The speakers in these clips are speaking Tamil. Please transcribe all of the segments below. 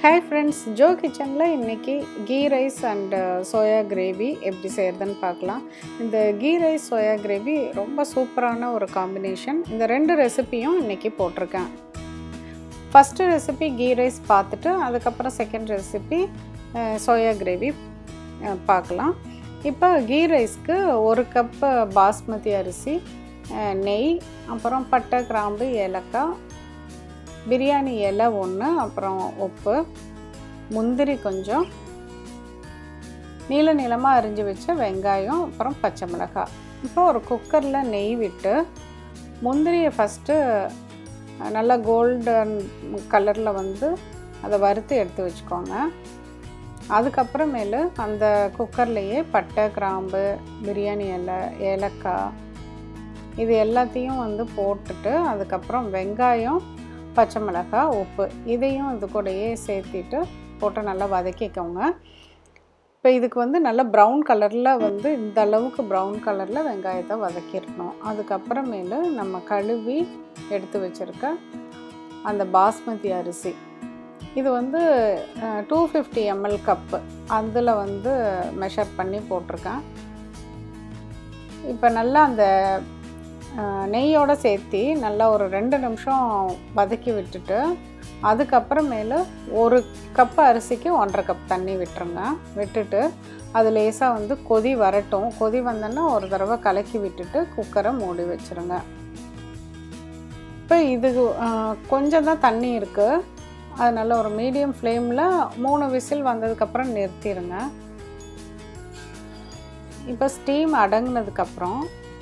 ஹாய் ஃப்ரெண்ட்ஸ் ஜோ கிச்சனில் இன்றைக்கி ghee rice and soya gravy எப்படி செய்கிறதுன்னு பார்க்கலாம் இந்த கீ ரைஸ் சோயா கிரேவி ரொம்ப சூப்பரான ஒரு காம்பினேஷன் இந்த ரெண்டு ரெசிபியும் இன்றைக்கி போட்டிருக்கேன் ஃபஸ்ட்டு ரெசிபி கீ ரைஸ் பார்த்துட்டு அதுக்கப்புறம் செகண்ட் ரெசிபி சோயா கிரேவி பார்க்கலாம் இப்போ கீ ரைஸ்க்கு ஒரு கப்பு பாஸ்மதி அரிசி நெய் அப்புறம் பட்டை கிராம்பு ஏலக்காய் பிரியாணி இலை ஒன்று அப்புறம் உப்பு முந்திரி கொஞ்சம் நீள நீளமாக அரிஞ்சு வச்ச வெங்காயம் அப்புறம் பச்சை மிளகாய் இப்போ ஒரு குக்கரில் நெய் விட்டு முந்திரியை ஃபஸ்ட்டு நல்லா கோல்டன் கலரில் வந்து அதை வறுத்து எடுத்து வச்சுக்கோங்க அதுக்கப்புறமேலு அந்த குக்கர்லேயே பட்டை கிராம்பு பிரியாணி இலை ஏலக்காய் இது எல்லாத்தையும் வந்து போட்டுட்டு அதுக்கப்புறம் வெங்காயம் பச்சை மிளகாய் உப்பு இதையும் இது கூடயே சேர்த்திட்டு போட்டு நல்லா வதக்கிக்கோங்க இப்போ இதுக்கு வந்து நல்லா ப்ரௌன் கலரில் வந்து இந்த அளவுக்கு ப்ரௌன் கலரில் வெங்காயத்தை வதக்கிடணும் அதுக்கப்புறமேலு நம்ம கழுவி எடுத்து வச்சுருக்க அந்த பாஸ்மதி அரிசி இது வந்து டூ ஃபிஃப்டி எம்எல் கப்பு அதில் வந்து மெஷர் பண்ணி போட்டிருக்கேன் இப்போ நல்லா அந்த நெய்யோடு சேர்த்தி நல்லா ஒரு ரெண்டு நிமிஷம் வதக்கி விட்டுட்டு அதுக்கப்புறமேலு ஒரு கப்பு அரிசிக்கு ஒன்றரை கப் தண்ணி விட்டுருங்க விட்டுட்டு அது லேசாக வந்து கொதி வரட்டும் கொதி வந்தோன்னா ஒரு தடவை கலக்கி விட்டுட்டு குக்கரை மூடி வச்சுருங்க இப்போ இது கொஞ்சம் தான் தண்ணி இருக்குது அதனால் ஒரு மீடியம் ஃப்ளேமில் மூணு விசில் வந்ததுக்கப்புறம் நிறுத்திடுங்க இப்போ ஸ்டீம் அடங்கினதுக்கப்புறம்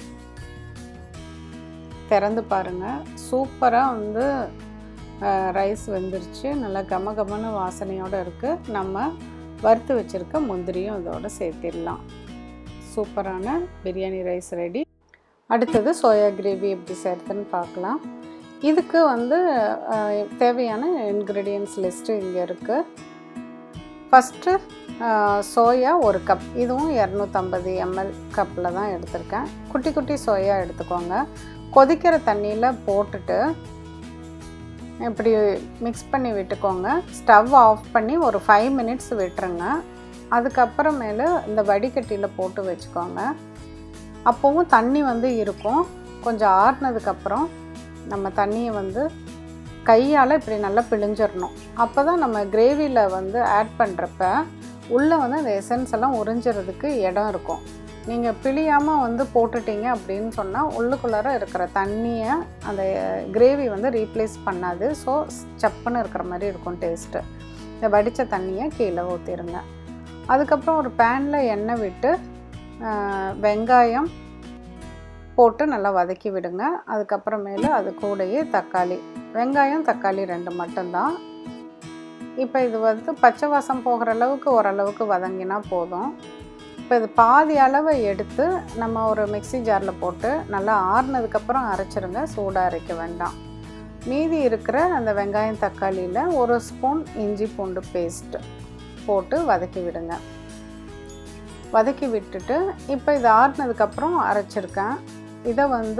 திறந்து பாருங்கள் சூப்பராக வந்து ரைஸ் வெந்துருச்சு நல்லா கம கமன்னு வாசனையோடு இருக்குது நம்ம வறுத்து வச்சுருக்க முந்திரியும் இதோடு சேர்த்திடலாம் சூப்பரான பிரியாணி ரைஸ் ரெடி அடுத்தது சோயா கிரேவி எப்படி செய்கிறதுன்னு பார்க்கலாம் இதுக்கு வந்து தேவையான இன்க்ரீடியன்ஸ் லிஸ்ட்டு இங்கே இருக்குது ஃபஸ்ட்டு சோயா ஒரு கப் இதுவும் இரநூத்தம்பது எம்எல் கப்பில் தான் எடுத்திருக்கேன் குட்டி குட்டி சோயா எடுத்துக்கோங்க கொதிக்கிற தண்ணியில் போட்டுட்டு இப்படி மிக்ஸ் பண்ணி விட்டுக்கோங்க ஸ்டவ் ஆஃப் பண்ணி ஒரு ஃபைவ் மினிட்ஸ் விட்டுருங்க அதுக்கப்புறமேலு இந்த வடிகட்டியில் போட்டு வச்சுக்கோங்க அப்போவும் தண்ணி வந்து இருக்கும் கொஞ்சம் ஆறுனதுக்கப்புறம் நம்ம தண்ணியை வந்து கையால் இப்படி நல்லா பிழிஞ்சிடணும் அப்போ தான் நம்ம கிரேவியில் வந்து ஆட் பண்ணுறப்ப உள்ளே வந்து அந்த எசன்ஸ் எல்லாம் உறிஞ்சிறதுக்கு இடம் இருக்கும் நீங்கள் பிழியாமல் வந்து போட்டுட்டீங்க அப்படின்னு சொன்னால் உள்ளுக்குள்ளார இருக்கிற தண்ணியை அந்த கிரேவி வந்து ரீப்ளேஸ் பண்ணாது ஸோ சப்புன்னு இருக்கிற மாதிரி இருக்கும் டேஸ்ட்டு இந்த வடித்த தண்ணியை கீழே ஊற்றிடுங்க அதுக்கப்புறம் ஒரு பேனில் எண்ணெய் விட்டு வெங்காயம் போட்டு நல்லா வதக்கி விடுங்க அதுக்கப்புறமேலு அது கூடயே தக்காளி வெங்காயம் தக்காளி ரெண்டு மட்டும்தான் இப்போ இது வந்து பச்சை வாசம் போகிற அளவுக்கு ஓரளவுக்கு வதங்கினா போதும் இப்போ இது பாதி அளவை எடுத்து நம்ம ஒரு மிக்சி ஜாரில் போட்டு நல்லா ஆறுனதுக்கப்புறம் அரைச்சிருங்க சூடாக அரைக்க வேண்டாம் மீதி இருக்கிற அந்த வெங்காயம் தக்காளியில் ஒரு ஸ்பூன் இஞ்சி பூண்டு பேஸ்ட் போட்டு வதக்கி விடுங்க வதக்கி விட்டுட்டு இப்போ இது ஆறுனதுக்கப்புறம் அரைச்சிருக்கேன் இதை வந்து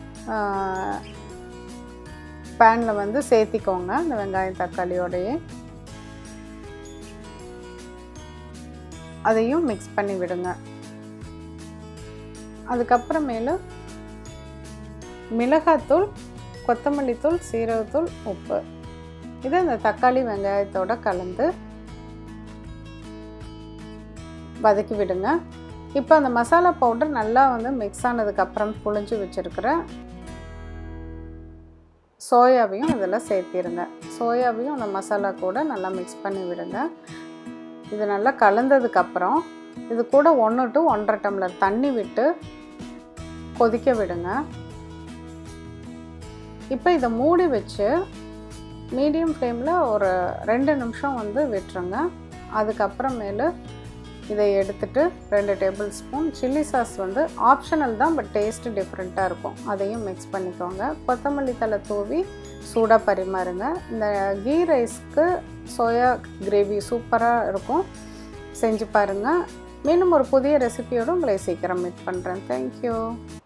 பேனில் வந்து சேர்த்திக்கோங்க இந்த வெங்காயம் தக்காளியோடையே அதையும் மிக்ஸ் பண்ணி விடுங்க அதுக்கப்புறமேலு மிளகாத்தூள் கொத்தமல்லி தூள் சீரகத்தூள் உப்பு இதை இந்த தக்காளி வெங்காயத்தோடு கலந்து வதக்கி விடுங்க இப்போ அந்த மசாலா பவுடர் நல்லா வந்து மிக்ஸ் ஆனதுக்கப்புறம் புழிஞ்சு வச்சுருக்கிற சோயாவையும் இதில் சேர்த்திருங்க சோயாவையும் அந்த மசாலா கூட நல்லா மிக்ஸ் பண்ணி விடுங்க இது நல்லா கலந்ததுக்கப்புறம் இது கூட ஒன்று டு ஒன்றரை டம்ளர் தண்ணி விட்டு கொதிக்க விடுங்க இப்போ இதை மூடி வச்சு மீடியம் ஃப்ளேமில் ஒரு ரெண்டு நிமிஷம் வந்து விட்டுருங்க அதுக்கப்புறமேலு இதை எடுத்துட்டு ரெண்டு டேபிள் ஸ்பூன் சில்லி சாஸ் வந்து ஆப்ஷனல் தான் பட் டேஸ்ட்டு டிஃப்ரெண்ட்டாக இருக்கும் அதையும் மிக்ஸ் பண்ணிக்கோங்க கொத்தமல்லி தலை தூவி சூடாக பரிமாறுங்க இந்த கீ ரைஸ்க்கு சோயா கிரேவி சூப்பராக இருக்கும் செஞ்சு பாருங்கள் மீண்டும் ஒரு புதிய ரெசிபியோடு உங்களை சீக்கிரம் மீட் பண்ணுறேன் தேங்க்யூ